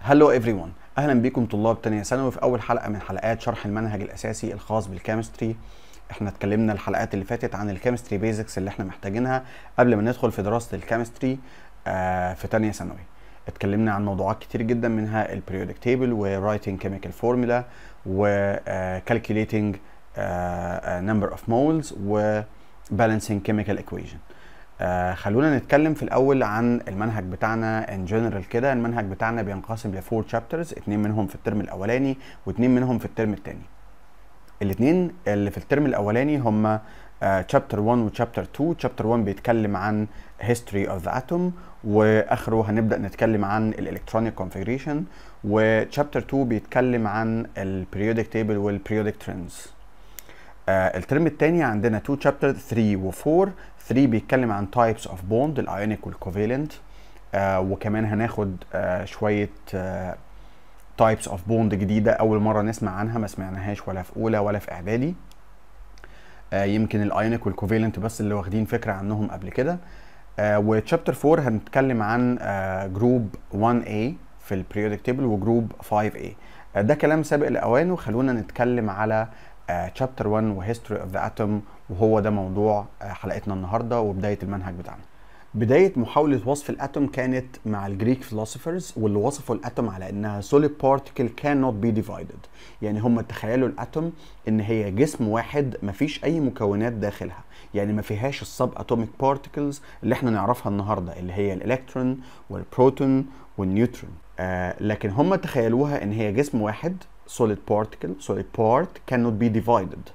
هلو everyone اهلا بيكم طلاب تانية ثانوي في اول حلقه من حلقات شرح المنهج الاساسي الخاص بالكيمستري احنا اتكلمنا الحلقات اللي فاتت عن الكيمستري بيزكس اللي احنا محتاجينها قبل ما ندخل في دراسه الكيمستري آه في تانية ثانوي اتكلمنا عن موضوعات كتير جدا منها البريودك تيبل ورايتنج كيميكال فورمولا وكالكوليتنج نمبر اوف مولز وبالانسنج كيميكال ايكويشن آه خلونا نتكلم في الاول عن المنهج بتاعنا ان جنرال كده المنهج بتاعنا بينقسم لفور شابترز اتنين منهم في الترم الاولاني واتنين منهم في الترم الثاني الاتنين اللي في الترم الاولاني هما شابتر 1 وشابتر 2 شابتر 1 بيتكلم عن history of the atom واخره هنبدا نتكلم عن الالكترونيك كونفيجريشن وشابتر 2 بيتكلم عن البريودك تيبل والبريودك ترندز آه الترم الثاني عندنا 2 شابتر 3 و4 3 بيتكلم عن تايبس اوف بوند الايونيك والكوفالنت آه وكمان هناخد آه شويه تايبس اوف بوند جديده اول مره نسمع عنها ما سمعناهاش ولا في اولى ولا في اعدادي آه يمكن الايونيك والكوفالنت بس اللي واخدين فكره عنهم قبل كده آه وتشابتر 4 هنتكلم عن آه جروب 1A في البريودك تيبل وجروب 5A آه ده كلام سابق لاوانه خلونا نتكلم على تشابتر 1 وهيستوري اوف ذا اتوم وهو ده موضوع uh, حلقتنا النهارده وبدايه المنهج بتاعنا. بدايه محاوله وصف الاتوم كانت مع الجريك فيلوسوفرز واللي وصفوا الاتوم على انها solid particle cannot be divided يعني هم تخيلوا الاتوم ان هي جسم واحد مفيش اي مكونات داخلها يعني ما فيهاش السب اتوميك بارتكلز اللي احنا نعرفها النهارده اللي هي الالكترون والبروتون والنيوترون آه لكن هم تخيلوها ان هي جسم واحد solid particle solid part cannot be divided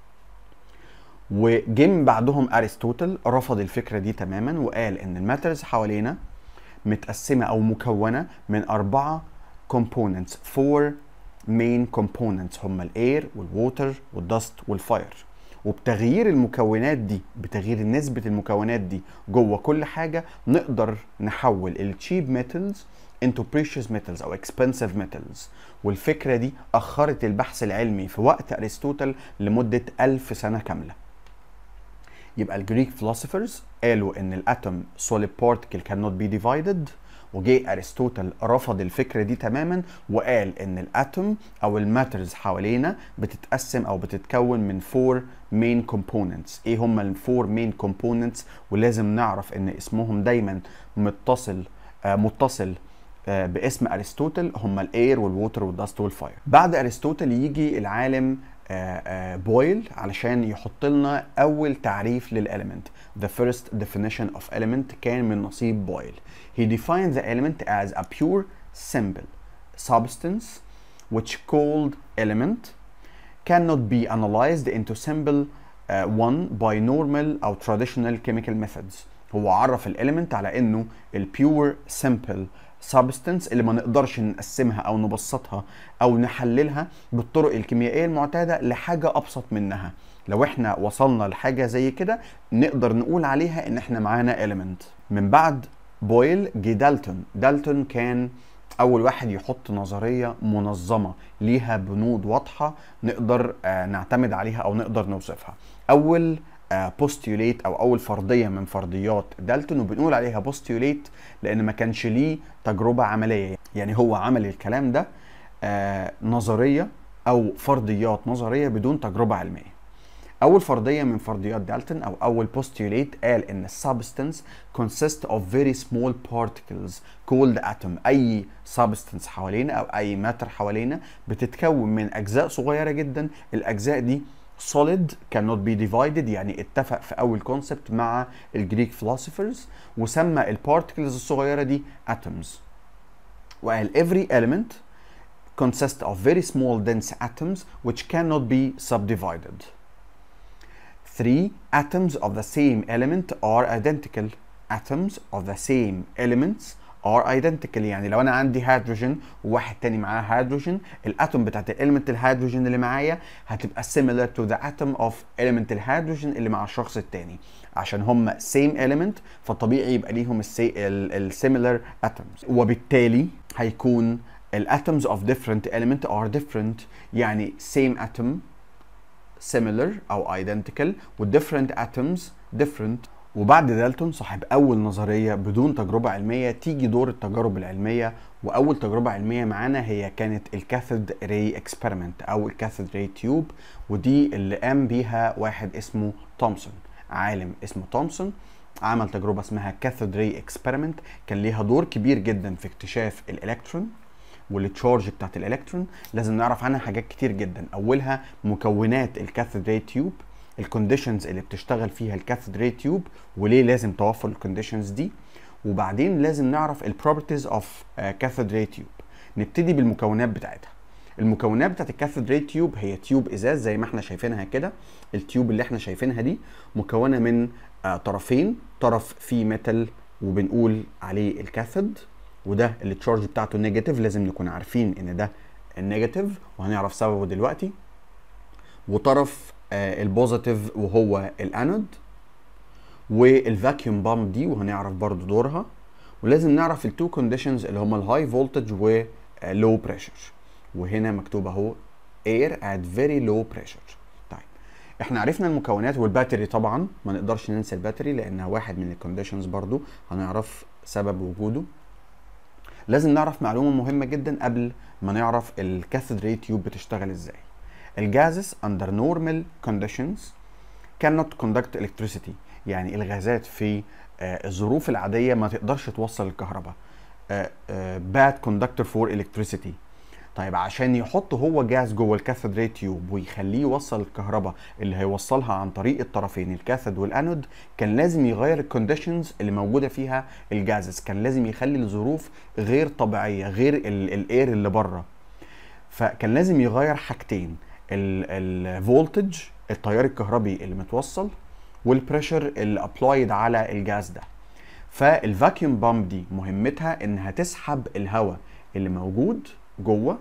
وجه من بعدهم ارسطوطل رفض الفكره دي تماما وقال ان الماترز حوالينا متقسمه او مكونه من اربعه components four main components هم الاير والووتر والدست والفاير وبتغيير المكونات دي بتغيير نسبة المكونات دي جوه كل حاجة نقدر نحول التشيب ميتالز into precious metals او expensive metals والفكرة دي أخرت البحث العلمي في وقت أرسطوطل لمدة ألف سنة كاملة يبقى الجريك philosophers قالوا ان الاتوم solid particle cannot be divided وجه ارسطوطل رفض الفكره دي تماما وقال ان الاتوم او الماترز حوالينا بتتقسم او بتتكون من فور مين كومبوننتس ايه هم الفور مين كومبوننتس ولازم نعرف ان اسمهم دايما متصل آه متصل آه باسم ارسطوطل هم الاير والووتر والدست والفاير بعد ارسطوطل يجي العالم آه آه بويل علشان يحط لنا اول تعريف للاليمنت the first definition of element كان من نصيب بويل he defined the element as a pure simple substance which called element cannot be analyzed into simple uh, one by normal او traditional chemical methods هو عرف الاليمنت على انه البيور simple سبستنس اللي ما نقدرش نقسمها او نبسطها او نحللها بالطرق الكيميائيه المعتاده لحاجه ابسط منها لو احنا وصلنا لحاجه زي كده نقدر نقول عليها ان احنا معانا element من بعد بويل جه دالتون دالتون كان اول واحد يحط نظريه منظمه ليها بنود واضحه نقدر آه نعتمد عليها او نقدر نوصفها اول بوستيوليت او اول فرضيه من فرضيات دالتون وبنقول عليها بوستيوليت لان ما كانش ليه تجربه عمليه يعني هو عمل الكلام ده آه نظريه او فرضيات نظريه بدون تجربه علميه اول فرضيه من فرضيات دالتون او اول بوستيوليت قال ان السبستنس consist of very small particles called atom اي سبستنس حوالينا او اي ماتر حوالينا بتتكون من اجزاء صغيره جدا الاجزاء دي solid cannot be divided يعني اتفق في اول كونسبت مع الجريك philosophers وسمى البارتكلز الصغيره دي atoms وقال every element consists of very small dense atoms which cannot be subdivided three atoms of the same element are identical atoms of the same elements are identical يعني لو انا عندي هيدروجين وواحد تاني معاه هيدروجين الاتوم بتاعت الاليمنت الهيدروجين اللي معايا هتبقى similar to the atom of element الهيدروجين اللي مع الشخص التاني عشان هم same element فطبيعي يبقى ليهم السيميلر atoms وبالتالي هيكون الاتومز of different element are different يعني same atom similar او identical و different atoms different وبعد دالتون صاحب اول نظريه بدون تجربه علميه تيجي دور التجارب العلميه واول تجربه علميه معانا هي كانت الكاثود ري اكسبيرمنت او الكاثود ري تيوب ودي اللي قام بيها واحد اسمه تومسون عالم اسمه تومسون عمل تجربه اسمها كاثود ري اكسبيرمنت كان ليها دور كبير جدا في اكتشاف الالكترون والتشارج بتاعت الالكترون لازم نعرف عنها حاجات كتير جدا اولها مكونات الكاثود ري تيوب الكونديشنز اللي بتشتغل فيها الكاثود ري تيوب وليه لازم توفر الكونديشنز دي وبعدين لازم نعرف البروبرتيز اوف كاثود ري تيوب نبتدي بالمكونات بتاعتها المكونات بتاعت الكاثود ري تيوب هي تيوب ازاز زي ما احنا شايفينها كده التيوب اللي احنا شايفينها دي مكونه من آه طرفين طرف فيه ميتال وبنقول عليه الكاثود وده اللي التشارج بتاعته نيجاتيف لازم نكون عارفين ان ده النيجاتيف وهنعرف سببه دلوقتي وطرف آه البوزيتيف وهو الانود والفاكيوم بامب دي وهنعرف برضو دورها ولازم نعرف التو كونديشنز اللي هما الهاي فولتج ولو بريشر وهنا مكتوب اهو air at very low pressure طيب احنا عرفنا المكونات والباتري طبعا ما نقدرش ننسى الباتري لانها واحد من الكونديشنز برضو هنعرف سبب وجوده لازم نعرف معلومه مهمه جدا قبل ما نعرف الكاثود ري تيوب بتشتغل ازاي الجازز under normal conditions cannot conduct electricity يعني الغازات في آه الظروف العاديه ما تقدرش توصل الكهرباء آه آه bad conductor for electricity طيب عشان يحط هو جاز جوه الكاثود ري تيوب ويخليه يوصل الكهرباء اللي هيوصلها عن طريق الطرفين الكاثود والانود كان لازم يغير الكونديشنز اللي موجوده فيها الجازز كان لازم يخلي الظروف غير طبيعيه غير الاير اللي بره فكان لازم يغير حاجتين الفولتج التيار الكهربي اللي متوصل والبريشر اللي ابلايد على الجاز ده فالفاكيوم بامب دي مهمتها انها تسحب الهواء اللي موجود جوه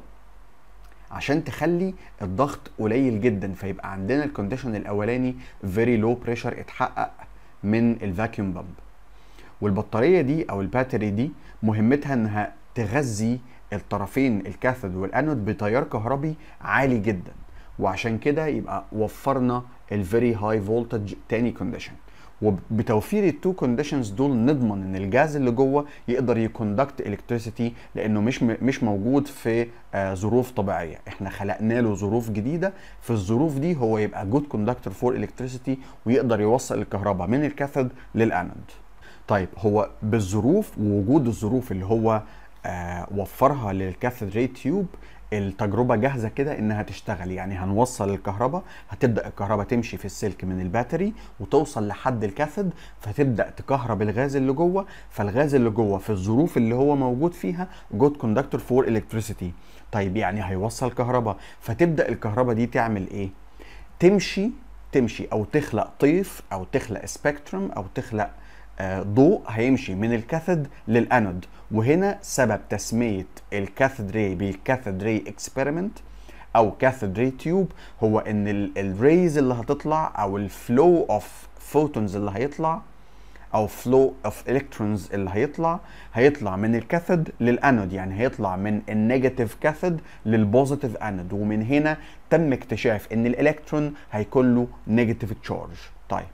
عشان تخلي الضغط قليل جدا فيبقى عندنا الكونديشن الاولاني فيري لو بريشر اتحقق من الفاكيوم بامب والبطاريه دي او الباتري دي مهمتها انها تغذي الطرفين الكاثود والانود بتيار كهربي عالي جدا وعشان كده يبقى وفرنا الفيري هاي فولتج تاني كونديشن وبتوفير التو كونديشنز دول نضمن ان الجاز اللي جوه يقدر يكوندكت الكتريسيتي لانه مش مش موجود في آه ظروف طبيعيه احنا خلقنا له ظروف جديده في الظروف دي هو يبقى جود كوندكتور فور الكتريسيتي ويقدر يوصل الكهرباء من الكاثود للانود طيب هو بالظروف ووجود الظروف اللي هو آه وفرها للكاثود ري تيوب التجربة جاهزة كده انها تشتغل يعني هنوصل الكهرباء هتبدأ الكهرباء تمشي في السلك من الباتري وتوصل لحد الكاثود فتبدأ تكهرب الغاز اللي جوه فالغاز اللي جوه في الظروف اللي هو موجود فيها جود كوندكتور فور الكتريسيتي طيب يعني هيوصل كهرباء فتبدأ الكهرباء دي تعمل ايه تمشي تمشي او تخلق طيف او تخلق سبيكتروم او تخلق ضوء هيمشي من الكاثود للانود وهنا سبب تسميه الكاثود ري بالكاثود ري اكسبيرمنت او كاثود ري تيوب هو ان الريز اللي هتطلع او الفلو اوف فوتونز اللي هيطلع او فلو اوف الكترونز اللي هيطلع هيطلع من الكاثود للانود يعني هيطلع من النيجاتيف كاثود للبوزيتيف انود ومن هنا تم اكتشاف ان الالكترون هيكون له نيجاتيف تشارج طيب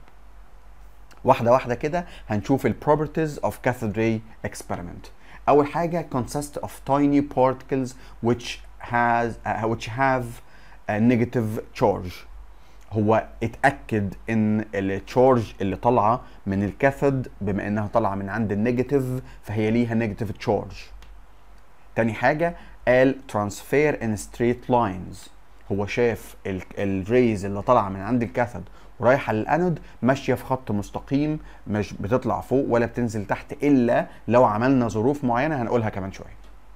واحدة واحدة كده هنشوف ال properties of cathode ray experiment. أول حاجة consist of tiny particles which has uh, which have a negative charge. هو اتأكد إن التشارج اللي طالعة من الكاثود بما إنها طالعة من عند النيجاتيف فهي ليها نيجاتيف تشارج. تاني حاجة قال transfer in straight lines. هو شاف الريز اللي طالعة من عند الكاثود ورايحه للانود ماشيه في خط مستقيم مش بتطلع فوق ولا بتنزل تحت الا لو عملنا ظروف معينه هنقولها كمان شويه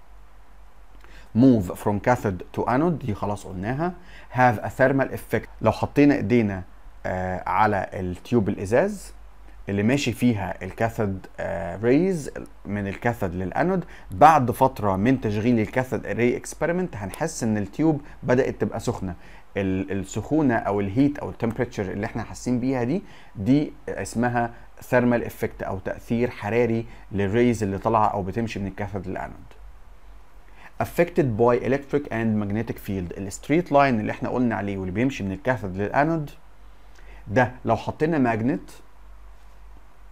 move from cathode to anode دي خلاص قلناها have a thermal effect لو حطينا ايدينا آه على التيوب الازاز اللي ماشي فيها الكاثود آه ريز من الكاثود للانود بعد فتره من تشغيل الكاثود ري اكسبيرمنت هنحس ان التيوب بدات تبقى سخنه السخونه او الهيت او التمبريتشر اللي احنا حاسين بيها دي دي اسمها ثيرمال افكت او تاثير حراري للريز اللي طالعه او بتمشي من الكاثود للانود affected by electric and magnetic field الستريت لاين اللي احنا قلنا عليه واللي بيمشي من الكاثود للانود ده لو حطينا ماجنت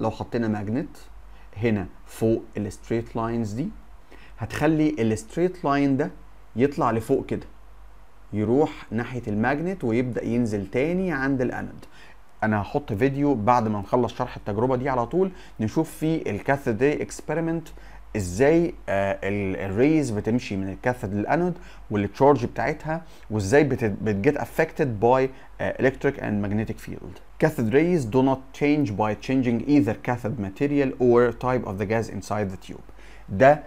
لو حطينا ماجنت هنا فوق الستريت لاينز دي هتخلي الستريت لاين ده يطلع لفوق كده يروح ناحيه الماجنت ويبدا ينزل تاني عند الانود انا هحط فيديو بعد ما نخلص شرح التجربه دي على طول نشوف فيه الكاثود راي اكسبيرمنت ازاي آه الريز بتمشي من الكاثود للانود والتشارج بتاعتها وازاي بتجيت افكتد باي electric and magnetic field. Cathode rays do not change by changing either cathode material or type of the gas inside the tube. ده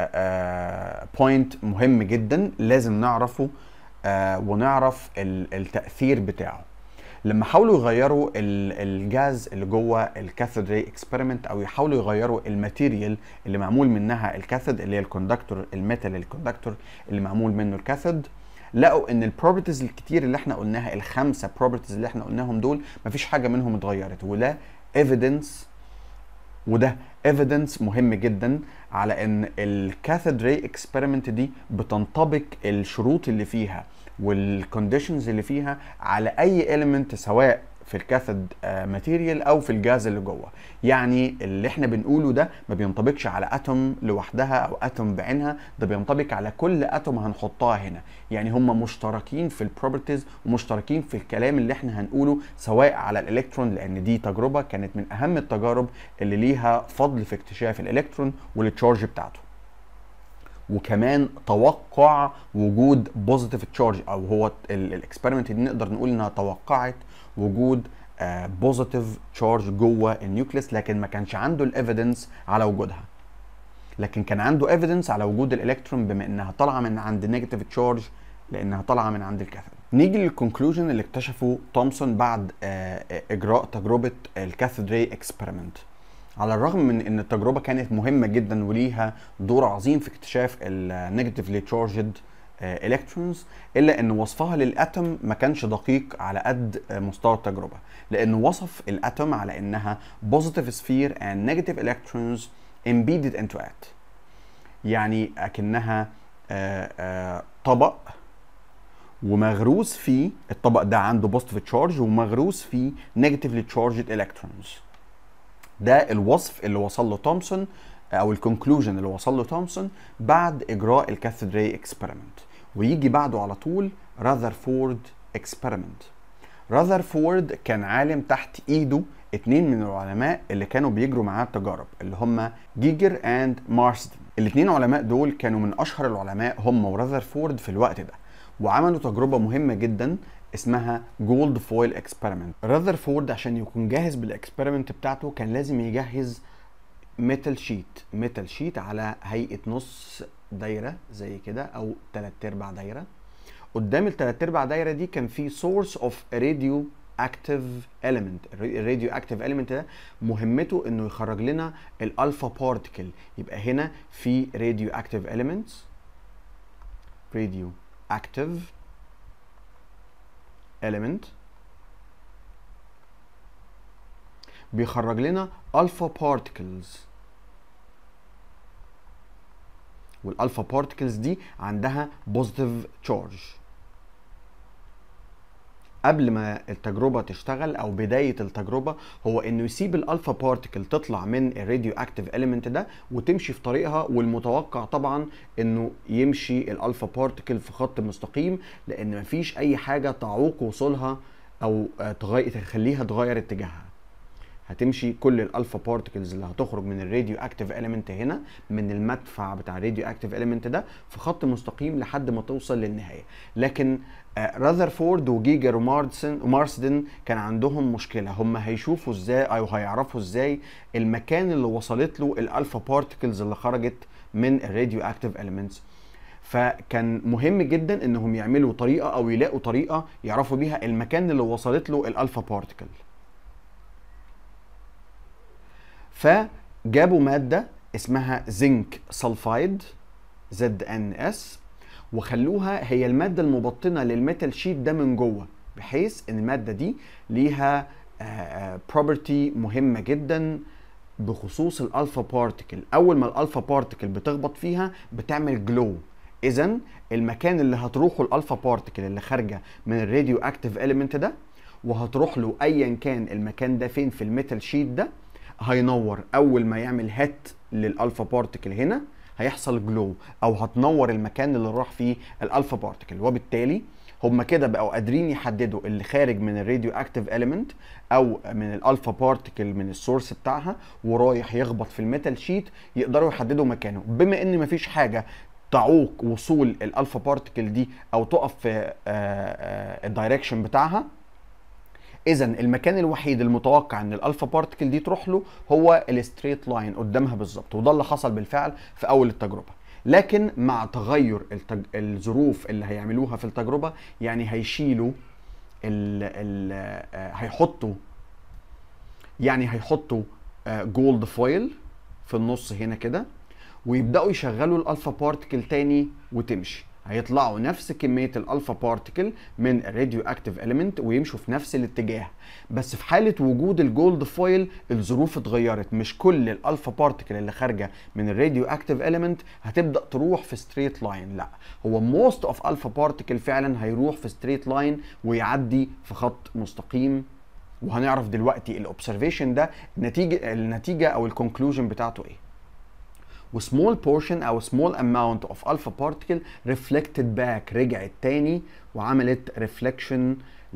بوينت uh, uh, مهم جدا لازم نعرفه uh, ونعرف التأثير بتاعه. لما حاولوا يغيروا الجاز اللي جوه الكاثود راي اكسبيرمنت او يحاولوا يغيروا الماتيريال اللي معمول منها الكاثود اللي هي الكوندكتور الميتال الكوندكتور اللي معمول منه الكاثود لقوا ان البروبرتيز الكتير اللي احنا قلناها الخمسه بروبرتيز اللي احنا قلناهم دول مفيش حاجه منهم اتغيرت وده ايفيدنس وده ايفيدنس مهم جدا على ان الكاثود راي اكسبيرمنت دي بتنطبق الشروط اللي فيها والكونديشنز اللي فيها على اي اليمنت سواء في الكاثود ماتيريال او في الجاز اللي جوه يعني اللي احنا بنقوله ده ما بينطبقش على اتوم لوحدها او اتوم بعينها ده بينطبق على كل اتوم هنحطها هنا يعني هم مشتركين في البروبرتيز ومشتركين في الكلام اللي احنا هنقوله سواء على الالكترون لان دي تجربه كانت من اهم التجارب اللي ليها فضل في اكتشاف الالكترون والتشارج بتاعته وكمان توقع وجود بوزيتيف تشارج او هو الاكسبيرمنت دي نقدر نقول انها توقعت وجود بوزيتيف تشارج جوه النيوكليس لكن ما كانش عنده الايفيدنس على وجودها لكن كان عنده ايفيدنس على وجود الالكترون بما انها طالعه من عند نيجاتيف تشارج لانها طالعه من عند الكاثود نيجي للكونكلوجن اللي اكتشفه تومسون بعد اجراء تجربه الكاثود راي اكسبيرمنت على الرغم من ان التجربه كانت مهمه جدا وليها دور عظيم في اكتشاف النيجاتيفلي تشارجد الكترونز الا ان وصفها للاتوم ما كانش دقيق على قد مستوى التجربه لانه وصف الاتوم على انها positive sphere and negative electrons embedded into it يعني اكنها آآ آآ طبق ومغروس فيه الطبق ده عنده بوزيتيف تشارج ومغروس فيه نيجاتيفلي تشارجد الكترونز ده الوصف اللي وصل له تومسون او الكونكلوجن اللي وصل له تومسون بعد اجراء الكاثود راي اكسبيرمنت ويجي بعده على طول راذرفورد اكسبيرمنت راذرفورد كان عالم تحت ايده اتنين من العلماء اللي كانوا بيجروا معاه التجارب اللي هم جيجر اند مارسدن الاتنين علماء دول كانوا من اشهر العلماء هم وراذرفورد في الوقت ده وعملوا تجربه مهمه جدا اسمها جولد فويل اكسبيرمنت راذرفورد عشان يكون جاهز بالاكسبيرمنت بتاعته كان لازم يجهز ميتال شيت ميتال شيت على هيئه نص دايره زي كده او تلات ارباع دايره قدام التلات ارباع دايره دي كان في سورس اوف راديو اكتيف اليمنت الراديو اكتيف اليمنت ده مهمته انه يخرج لنا الالفا بارتكل يبقى هنا في راديو اكتيف اليمنتس راديو اكتيف element بيخرج لنا الفا بارتكلز والالفا بارتكلز دي عندها بوزيتيف تشارج قبل ما التجربة تشتغل أو بداية التجربة هو إنه يسيب الألفا بارتكل تطلع من الراديو أكتيف إليمنت ده وتمشي في طريقها والمتوقع طبعا إنه يمشي الألفا بارتكل في خط مستقيم لأن مفيش أي حاجة تعوق وصولها أو تغير تخليها تغير اتجاهها. هتمشي كل الالفا بارتكلز اللي هتخرج من الراديو اكتيف اليمنت هنا من المدفع بتاع الراديو اكتيف اليمنت ده في خط مستقيم لحد ما توصل للنهايه لكن راذرفورد وجيجر ومارسن ومارسدن كان عندهم مشكله هم هيشوفوا ازاي او هيعرفوا ازاي المكان اللي وصلت له الالفا بارتكلز اللي خرجت من الراديو اكتيف اليمنتس فكان مهم جدا انهم يعملوا طريقه او يلاقوا طريقه يعرفوا بيها المكان اللي وصلت له الالفا بارتكل فجابوا ماده اسمها زنك سلفايد زد ان اس وخلوها هي الماده المبطنه للميتال شيت ده من جوه بحيث ان الماده دي ليها بروبرتي مهمه جدا بخصوص الالفا بارتكل اول ما الالفا بارتكل بتخبط فيها بتعمل جلو اذا المكان اللي هتروحه الالفا بارتكل اللي خارجه من الراديو اكتيف اليمنت ده وهتروح له ايا كان المكان ده فين في الميتال شيت ده هينور اول ما يعمل هات للالفا بارتكل هنا هيحصل جلو او هتنور المكان اللي راح فيه الالفا بارتكل وبالتالي هم كده بقوا قادرين يحددوا اللي خارج من الراديو اكتيف اليمنت او من الالفا بارتكل من السورس بتاعها ورايح يخبط في الميتال شيت يقدروا يحددوا مكانه بما ان مفيش حاجه تعوق وصول الالفا بارتكل دي او تقف في الدايركشن بتاعها اذا المكان الوحيد المتوقع ان الالفا بارتكل دي تروح له هو الستريت لاين قدامها بالظبط وده اللي حصل بالفعل في اول التجربه لكن مع تغير التج... الظروف اللي هيعملوها في التجربه يعني هيشيلوا ال... ال... آه، هيحطوا يعني هيحطوا جولد فويل في النص هنا كده ويبداوا يشغلوا الالفا بارتكل تاني وتمشي هيطلعوا نفس كميه الالفا بارتكل من الراديو اكتيف اليمنت ويمشوا في نفس الاتجاه بس في حاله وجود الجولد فويل الظروف اتغيرت مش كل الالفا بارتكل اللي خارجه من الراديو اكتيف اليمنت هتبدا تروح في ستريت لاين لا هو موست اوف الفا بارتكل فعلا هيروح في ستريت لاين ويعدي في خط مستقيم وهنعرف دلوقتي الاوبزرفيشن ده النتيجه النتيجه او الكونكلوجن بتاعته ايه وسمول بورشن او سمول اماونت اوف الفا بارتكل ريفلكتد باك رجعت تاني وعملت ريفلكشن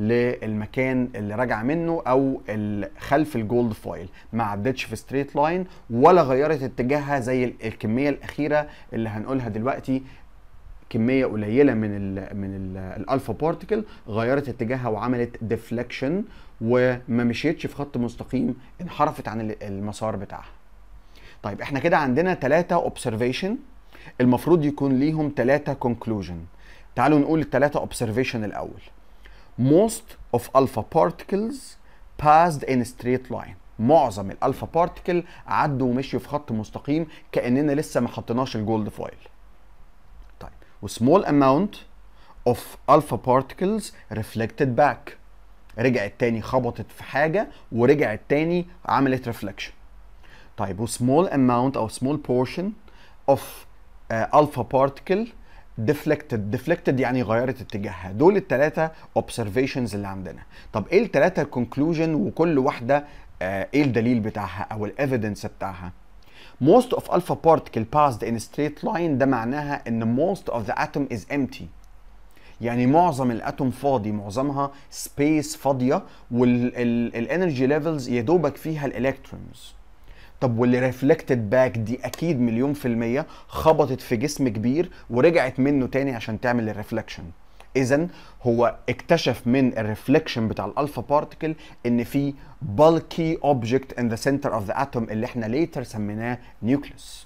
للمكان اللي راجعه منه او خلف الجولد فويل ما عدتش في ستريت لاين ولا غيرت اتجاهها زي الكميه الاخيره اللي هنقولها دلوقتي كميه قليله من ال من ال الالفا بارتكل غيرت اتجاهها وعملت ديفليكشن وما مشيتش في خط مستقيم انحرفت عن المسار بتاعها طيب احنا كده عندنا ثلاثة اوبزرفيشن المفروض يكون ليهم ثلاثة conclusion تعالوا نقول الثلاثة اوبزرفيشن الأول most of alpha particles passed in straight line معظم الالفا بارتكل عدوا ومشيوا في خط مستقيم كاننا لسه ما حطيناش الجولد فويل طيب وسمول amount of alpha particles reflected back رجعت تاني خبطت في حاجه ورجعت تاني عملت ريفلكشن طيب وسمول اماونت او سمول بورشن اوف الفا بارتكل ديفلكتد ديفلكتد يعني غيرت اتجاهها دول الثلاثه اوبزرفيشنز اللي عندنا طب ايه الثلاثه كونكلوجن وكل واحده uh, ايه الدليل بتاعها او الايفيدنس بتاعها most of alpha particle passed in straight line ده معناها ان most of the atom is empty يعني معظم الاتوم فاضي معظمها سبيس فاضيه والانرجي ليفلز يا دوبك فيها الالكترونز طب واللي ريفلكتد باك دي اكيد مليون في المية خبطت في جسم كبير ورجعت منه تاني عشان تعمل الريفلكشن اذا هو اكتشف من الريفلكشن بتاع الالفا بارتكل ان في bulky object in the center of the atom اللي احنا ليتر سميناه نيوكليوس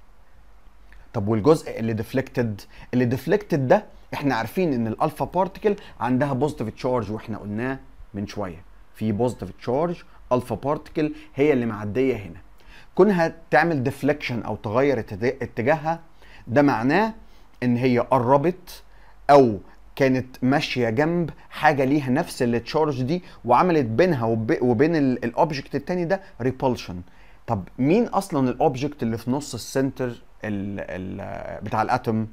طب والجزء اللي ديفلكتد اللي ديفلكتد ده احنا عارفين ان الالفا بارتكل عندها بوزيتيف تشارج واحنا قلناه من شويه في بوزيتيف تشارج الفا بارتكل هي اللي معديه هنا كونها تعمل ديفليكشن او تغير اتجاهها ده معناه ان هي قربت او كانت ماشيه جنب حاجه ليها نفس التشارج دي وعملت بينها وبين الاوبجكت التاني ده ريبولشن طب مين اصلا الاوبجكت اللي في نص السنتر ال ال بتاع الاتوم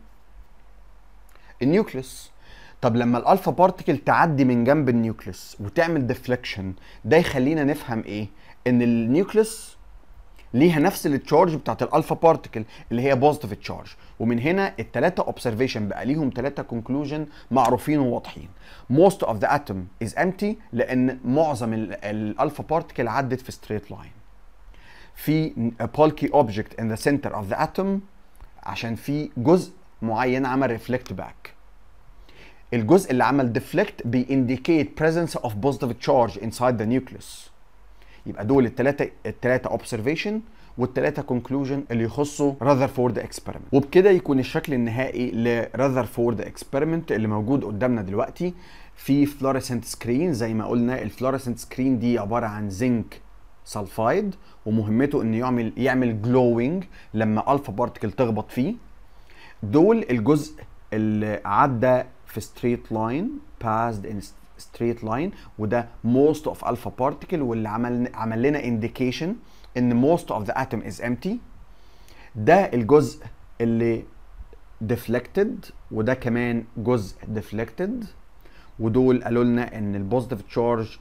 النيوكليس طب لما الالفا بارتكل تعدي من جنب النيوكليس وتعمل ديفليكشن ده يخلينا نفهم ايه ان النيوكليس ليها نفس التشارج بتاعت الالفا بارتكل اللي هي بوزيتيف تشارج ومن هنا الثلاثه اوبزرفيشن بقى ليهم ثلاثه كونكلوجن معروفين وواضحين most of the atom is empty لان معظم الالفا بارتكل عدت في ستريت لاين في bulky object in the center of the atom عشان في جزء معين عمل ريفلكت باك الجزء اللي عمل ديفلكت بيindicate presence of positive charge inside the nucleus يبقى دول الثلاثه الثلاثه اوبزرفيشن والثلاثه كونكلوجن اللي يخصوا راذرفورد اكسبيرمنت وبكده يكون الشكل النهائي لراذرفورد اكسبيرمنت اللي موجود قدامنا دلوقتي في فلوريسنت سكرين زي ما قلنا الفلوريسنت سكرين دي عباره عن زنك سلفايد ومهمته انه يعمل يعمل جلوينج لما الفا بارتكل تخبط فيه دول الجزء اللي عدى في ستريت لاين passed in ستريت لاين وده most of alpha particle واللي عمل عمل لنا indication ان most of the atom is empty ده الجزء اللي deflected وده كمان جزء deflected ودول قالوا لنا ان البوزيتيف تشارج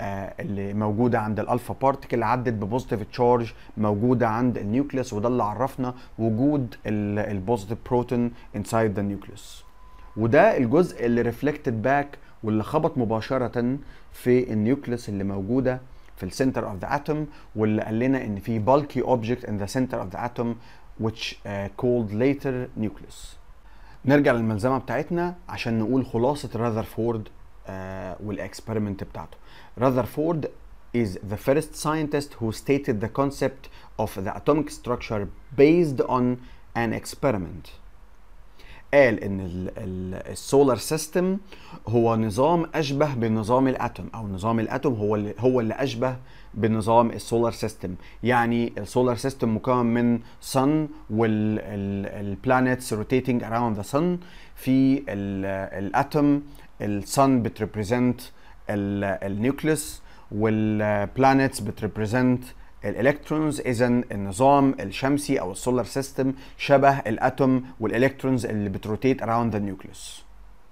آه اللي موجوده عند الالفا بارتكل عدت ببوزيتيف تشارج موجوده عند النيوكليوس وده اللي عرفنا وجود البوزيتيف بروتون انسايد ذا نيوكليوس وده الجزء اللي ريفلكتد باك واللي خبط مباشره في النيوكليوس اللي موجوده في السنتر اوف ذا اتوم واللي قال لنا ان في bulky object in the center of the atom which uh, called later nucleus نرجع للملزمه بتاعتنا عشان نقول خلاصه راذرفورد uh, والاكسبيرمنت بتاعته راذرفورد is the first scientist who stated the concept of the atomic structure based on an experiment قال ان السولار سيستم هو نظام اشبه بنظام الاتوم او نظام الاتوم هو اللي هو اللي اشبه بنظام السولار سيستم يعني السولار سيستم مكون من sun والبلانيتس روتيتنج اراوند ذا sun في الاتوم السن بتريبريزنت النيوكليوس والبلانيتس بتريبريزنت الالكترونز اذا النظام الشمسي او السولار سيستم شبه الاتوم والالكترونز اللي بتروتيت اراوند ذا نيوكليوس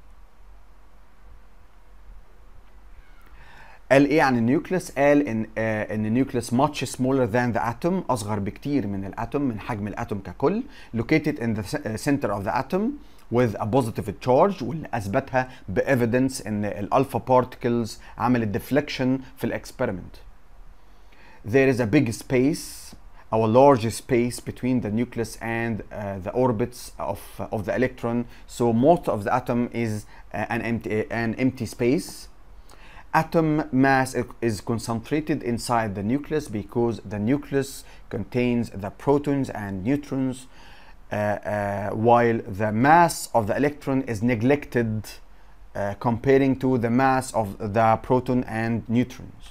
قال ايه عن النيوكليوس قال ان آه ان النيوكليوس much smaller than the atom اصغر بكتير من الاتوم من حجم الاتوم ككل located in the center of the atom with a positive charge واللي اثبتها بايفيدنس ان الالفا بارتكلز عملت deflection في الاكسبيرمنت there is a big space or a large space between the nucleus and uh, the orbits of, uh, of the electron so most of the atom is uh, an empty an empty space atom mass is concentrated inside the nucleus because the nucleus contains the protons and neutrons uh, uh, while the mass of the electron is neglected uh, comparing to the mass of the proton and neutrons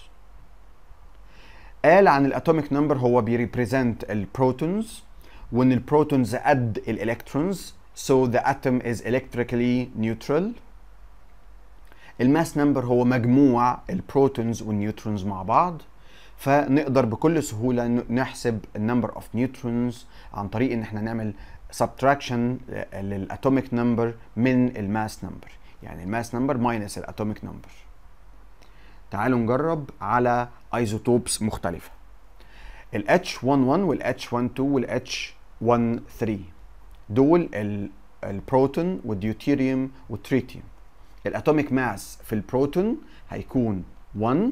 قال عن الاتوميك نمبر هو بيريبريزنت البروتونز وان البروتونز قد الالكترونز so the atom is electrically neutral الماس نمبر هو مجموع البروتونز والنيوترونز مع بعض فنقدر بكل سهوله نحسب النمبر اوف نيوترونز عن طريق ان احنا نعمل subtraction للاتوميك نمبر من الماس نمبر يعني الماس نمبر ماينس الاتوميك نمبر تعالوا نجرب على ايزوتوبس مختلفة ال H11 وال H12 وال H13 دول البروتون والديوتيريوم والتريتيوم الاتوميك ماس في البروتون هيكون 1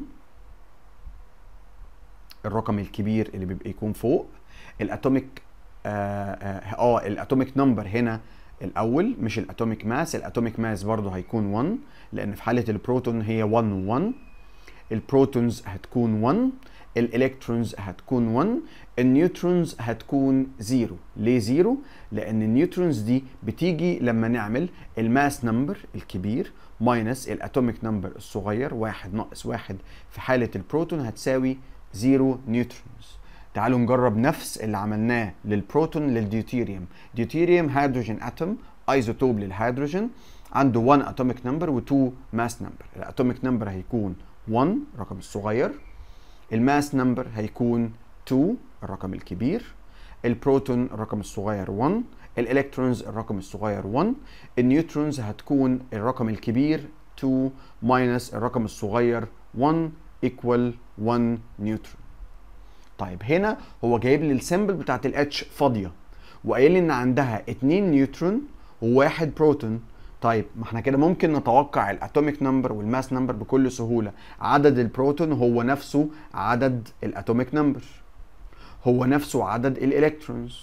الرقم الكبير اللي بيبقى يكون فوق الاتوميك اه, آه, آه الاتوميك نمبر هنا الاول مش الاتوميك ماس الاتوميك ماس برضه هيكون 1 لان في حاله البروتون هي 1 1 البروتونز هتكون 1 الالكترونز هتكون 1 النيوترونز هتكون 0 ليه 0 لان النيوترونز دي بتيجي لما نعمل الماس نمبر الكبير ماينس الاتوميك نمبر الصغير واحد ناقص واحد في حاله البروتون هتساوي 0 نيوترونز تعالوا نجرب نفس اللي عملناه للبروتون للديوتيريوم ديوتيريوم هيدروجين اتوم ايزوتوب للهيدروجين عنده 1 اتوميك نمبر و2 ماس نمبر الاتوميك نمبر هيكون 1 الرقم الصغير الماس نمبر هيكون 2 الرقم الكبير البروتون الرقم الصغير 1 الالكترونز الرقم الصغير 1 النيوترونز هتكون الرقم الكبير 2 ماينس الرقم الصغير 1 equal 1 نيوترون طيب هنا هو جايب لي السيمبل بتاعت الاتش فاضيه وقايل لي ان عندها 2 نيوترون وواحد بروتون طيب ما احنا كده ممكن نتوقع الاتوميك نمبر والماس نمبر بكل سهوله عدد البروتون هو نفسه عدد الاتوميك نمبر هو نفسه عدد الالكترونز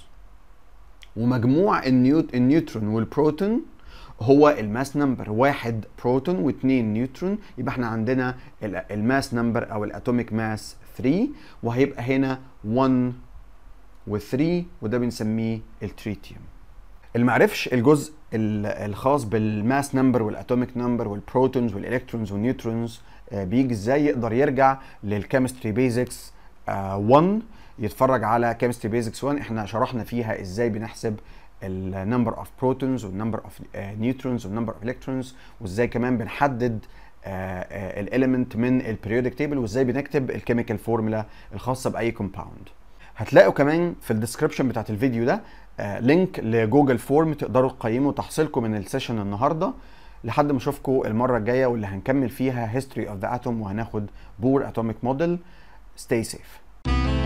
ومجموع النيوت النيوترون والبروتون هو الماس نمبر واحد بروتون واثنين نيوترون يبقى احنا عندنا الماس نمبر او الاتوميك ماس 3 وهيبقى هنا 1 و3 وده بنسميه التريتيوم اللي معرفش الجزء الخاص بالماس نمبر والاتوميك نمبر والبروتونز والالكترونز والنيوترونز بيجي ازاي يقدر يرجع للكيمستري بيزكس 1 يتفرج على كيمستري بيزكس 1 احنا شرحنا فيها ازاي بنحسب النمبر اوف بروتونز والنمبر اوف نيوترونز والنمبر اوف الكترونز وازاي كمان بنحدد الاليمنت من البريودك تيبل وازاي بنكتب الكيميكال فورمولا الخاصه باي كومباوند هتلاقوا كمان في الديسكربشن بتاعت الفيديو ده آه لينك لجوجل فورم تقدروا تقيموا تحصيلكم من السيشن النهارده لحد ما اشوفكم المره الجايه واللي هنكمل فيها history of the atom وهناخد بور atomic model stay safe